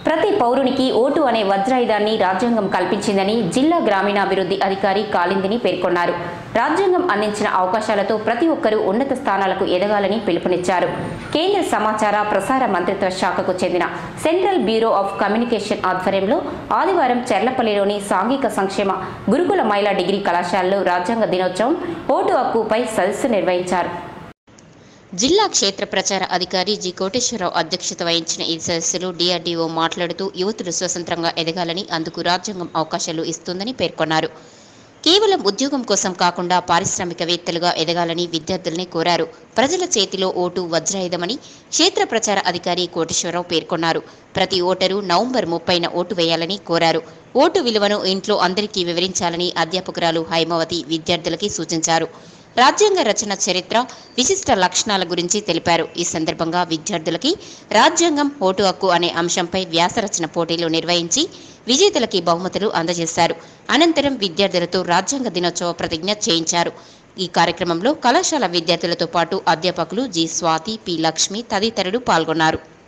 ప్రతి పౌరునికి ఓటు అనే వజ్రాయుధాన్ని రాజ్యాంగం కల్పించిందని జిల్లా గ్రామీణాభివృద్ధి అధికారి కాలిందిని పేర్కొన్నారు రాజ్యాంగం అందించిన అవకాశాలతో ప్రతి ఒక్కరూ ఉన్నత స్థానాలకు ఎదగాలని పిలుపునిచ్చారు కేంద్ర సమాచార ప్రసార మంత్రిత్వ శాఖకు చెందిన సెంట్రల్ బ్యూరో ఆఫ్ కమ్యూనికేషన్ ఆధ్వర్యంలో ఆదివారం చెర్లపల్లిలోని సాంఘిక సంక్షేమ గురుకుల మహిళా డిగ్రీ కళాశాలలో రాజ్యాంగ దినోత్సవం ఓటు హక్కుపై సదస్సు నిర్వహించారు జిల్లా క్షేత్ర ప్రచార అధికారి జి కోటేశ్వరరావు అధ్యక్షత వహించిన ఈ సదస్సులో డిఆర్డీఓ మాట్లాడుతూ యువతులు స్వతంత్రంగా ఎదగాలని అందుకు రాజ్యాంగం అవకాశాలు ఇస్తుందని పేర్కొన్నారు కేవలం ఉద్యోగం కోసం కాకుండా పారిశ్రామికవేత్తలుగా ఎదగాలని విద్యార్థుల్ని కోరారు ప్రజల చేతిలో ఓటు వజ్రాయుధమని క్షేత్ర ప్రచార అధికారి కోటేశ్వరరావు పేర్కొన్నారు ప్రతి ఓటరు నవంబర్ ముప్పైన ఓటు వేయాలని కోరారు ఓటు విలువను ఇంట్లో అందరికీ వివరించాలని అధ్యాపకురాలు హైమవతి విద్యార్థులకి సూచించారు రాజ్యాంగ రచన చరిత్ర విశిష్ట లక్షణాల గురించి తెలిపారు ఈ సందర్భంగా విద్యార్థులకి రాజ్యాంగం ఓటు హక్కు అనే అంశంపై వ్యాసరచన పోటీలు నిర్వహించి విజేతలకి బహుమతులు అందజేశారు అనంతరం విద్యార్థులతో రాజ్యాంగ దినోత్సవ ప్రతిజ్ఞ చేయించారు ఈ కార్యక్రమంలో కళాశాల విద్యార్థులతో పాటు అధ్యాపకులు జి స్వాతి పి లక్ష్మి తదితరులు పాల్గొన్నారు